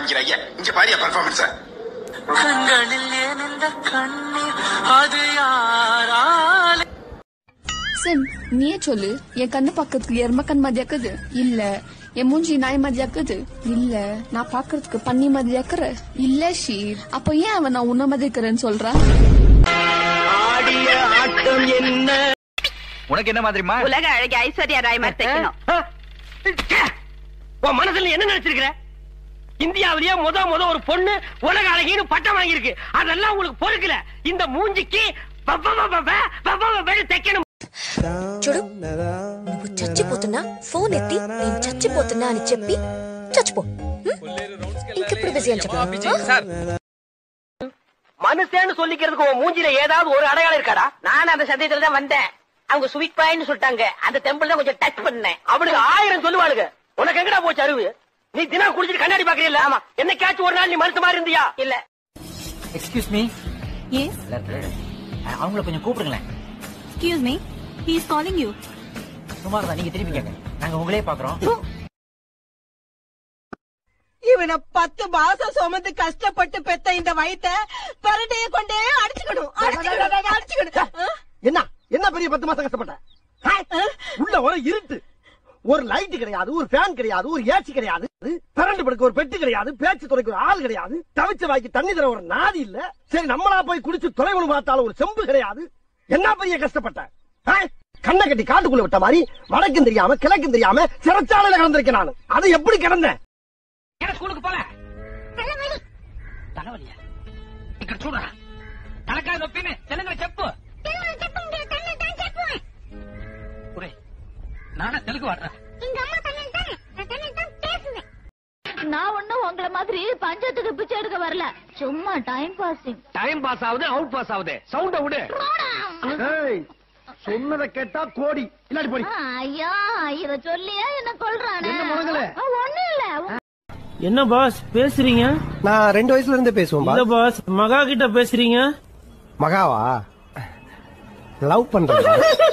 காமிக்கிறாங்க இங்க பாரியா பர்ஃபார்மன்ஸ் கண்களில் ஏன் இந்த கண்ணீர் அது யாராலே சிம் நீயே சொல்லு என் கண்ணு பக்கத்துக்கு எரும கண் மாதிரியாக்குது இல்ல என் மூஞ்சி நாய் மாதிரியாக்குது இல்ல நான் பாக்குறதுக்கு பன்னி மாதிரியாக்குற இல்ல ஷீர் அப்ப ஏன் அவன் நான் உன்ன மாதிரி இருக்கிறேன்னு சொல்றான் உனக்கு என்ன மாதிரிமா உலக அழகி ஐஸ்வர்யா ராய் மாதிரி தைக்கணும் உன் மனசுல என்ன நினைச்சிருக்கிற இந்தியாவிலேயே முத முத ஒரு பொண்ணு உலக அழகின்னு பட்டம் வாங்கியிருக்கு அதெல்லாம் உங்களுக்கு பொறுக்கல இந்த மூஞ்சிக்கு வவ்வ வவ்வ வ, வவ்வ வவ்வன்னு தைக்கணும் చూడు నువ్వు చచ్చిపోతున్నా ఫోన్ ఎత్తి నేను చచ్చిపోతున్నా అని చెప్పి చచ్చిపో ఉం? ఇంకెప్పుడు బిజీ అని చెప్పు மனுஷன்னு சொல்லிக்கிறதுக்கு உன் மூஞ்சில ஏதாவது ஒரு அடையாளம் இருக்காடா நான் அந்த சத்தியத்துல தான் வந்தேன் அவங்க ஸ்வீட் பாயின்னு சொல்லிட்டாங்க அந்த டெம்பிள் தான் கொஞ்சம் டச் பண்ணேன் அவனுக்கு ஆயிரம் சொல்லுவாளுங்க உனக்கு எங்கடா போச்சு அறிவு நீ தினம் குடிச்சிட்டு கண்ணாடி பாக்குறீல்ல ஆமா என்னைக்காச்சும் ஒரு நாள் நீ மறுத்த மாதிரி இருந்தியா இல்ல எக்ஸ்கியூஸ் மீ அவங்கள கொஞ்சம் கூப்பிடுங்களேன் excuse me he is calling you சுமார் தான் நீங்க திருப்பி கேங்க நாங்க உங்களே பாக்குறோம் இவனை பத்து மாசம் சுமந்து கஷ்டப்பட்டு பெத்த இந்த வயித்த பரட்டைய கொண்டே அடிச்சுக்கணும் அடிச்சுக்கணும் அடிச்சுக்கணும் என்ன என்ன பெரிய பத்து மாசம் கஷ்டப்பட்ட ஹாய், உள்ள ஒரு இருட்டு ஒரு லைட் கிடையாது ஒரு ஃபேன் கிடையாது ஒரு ஏசி கிடையாது கரண்ட் படுக்க ஒரு பெட்டு கிடையாது பேச்சு துறைக்கு ஒரு ஆள் கிடையாது தவிச்ச வாய்க்கு தண்ணி தர ஒரு நாதி இல்ல சரி நம்மளா போய் குடிச்சு தொலைவனு பார்த்தாலும் ஒரு செம்பு கிடையாது என்ன பெரிய கஷ்டப்பட்ட ஹாய், கண்ணை கட்டி காட்டுக்குள்ள விட்ட மாதிரி வடக்கும் தெரியாம கிழக்கும் தெரியாம சிறைச்சாலையில கிடந்திருக்கேன் நான் அது எப்படி கிடந்தேன் ஸ்கூலுக்கு போல தலைவலியா ఇక్కడ చూడరా తలకాయ నొప్పిని తెలుగులో చెప్పు ఒరేయ్, నాన్న తెలుగు వాడరా நான் ஒண்ணும் உங்கள மாதிரி பஞ்சத்துக்கு பிச்சை எடுக்க வரல சும்மா டைம் பாசிங் டைம் பாஸ் ஆகுது அவுட் பாஸ் ஆகுது சவுண்ட விடு ஏய், சொன்னதை கேட்டா கோடி இல்லாடி போடி ஐயா இத சொல்லியா என்ன கொல்றானே என்ன முழங்கல? ஒண்ணும் இல்ல என்ன பாஸ் பேசுறீங்க நான் ரெண்டு வயசுல இருந்தே பேசுவோம் இல்ல பாஸ் மகா கிட்ட பேசுறீங்க மகாவா லவ் பண்றேன்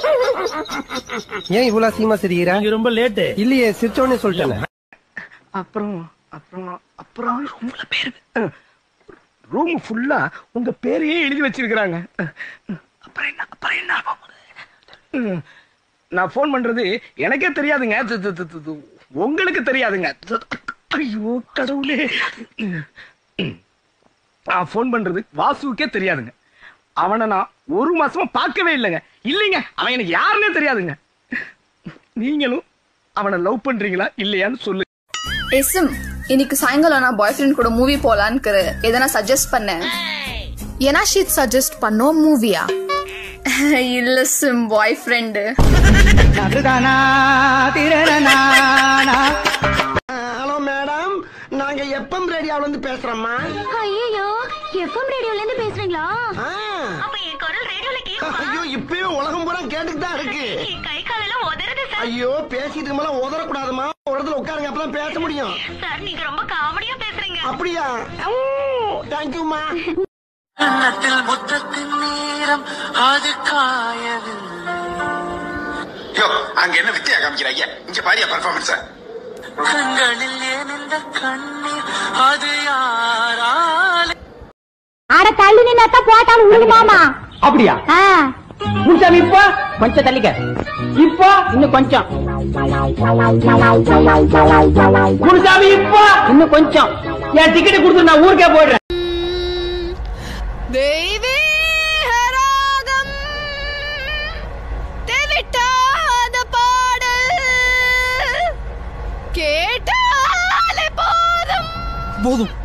ஏன் இவ்வளவு சீமா சிரிக்கிற நீங்க ரொம்ப லேட்டு இல்லையே சிரிச்சோடனே சொல்லிட்டேன் அப்புறம் அப்புறம் அப்புறம் ரூம்ல பேரு ரூம் ஃபுல்லா உங்க பேரையே எழுதி வச்சிருக்காங்க அப்புறம் என்ன அப்புறம் என்ன ஆக போகுது? நான் ஃபோன் பண்றது எனக்கே தெரியாதுங்க து- து- து- து- து. உங்களுக்கு தெரியாதுங்க து- ஐயோ கடவுளே நான் ஃபோன் பண்றது வாசுவுக்கே தெரியாதுங்க அவனை நான் ஒரு மாசமா பார்க்கவே இல்லைங்க இல்லைங்க அவன் எனக்கு யாருன்னே தெரியாதுங்க நீங்களும் அவனை லவ் பண்றீங்களா இல்லையான்னு சொல்லு எஸ்எம் இன்னைக்கு சாயங்காலம் நான் பாய் ஃப்ரெண்ட் கூட மூவி போலான்னு எதனா சஜஸ்ட் பண்ணேன் ஏன்னா ஷீட் சஜஸ்ட் பண்ணோம் மூவியா இல்ல சிம் பாய் ஃப்ரெண்டு ஹலோ மேடம் நாங்க எப்பம் ரேடியோல இருந்து பேசுறோம்மா ஐயோ எஃப்எம் ரேடியோல இருந்து பேசுறீங்களா ஆ. அப்ப என் குரல் ரேடியோல கேக்குமா ஐயோ இப்பவே உலகம் பூரா கேட்டுட்டு தான் இருக்கு என் கை காலெல்லாம் உதறது சார் ஐயோ பேசிட்டு மேல உதறக்கூடாதுமா ஒரு இடத்துல உட்காருங்க அப்பதான் பேச முடியும் சார் நீங்க ரொம்ப காமெடியா பேசுறீங்க அப்படியா தேங்க்யூமா கன்னத்தில் முத்தத்தின் நேரம் அது காயவில்லை யோ அங்க என்ன வித்தியா காமிக்கிறாங்க இங்க பாரியா பர்ஃபார்மன்ஸ் கண்களில் ஏன் இந்த கண்ணீர் அது யாராலே அட தள்ளி நின்னாத்தா போட்டாலும் உழுமாமா அப்படியா முன்சாமி இப்போ கொஞ்சம் தள்ளிக்க இப்போ இன்னும் கொஞ்சம் முன்சாமி இப்போ இன்னும் கொஞ்சம் என் டிக்கெட் கொடுத்து நான் ஊருக்கே போயிடுறேன் தெய்வீகராகம் தெவிட்டாத பாடல் கேட்டாலே போதும் போதும்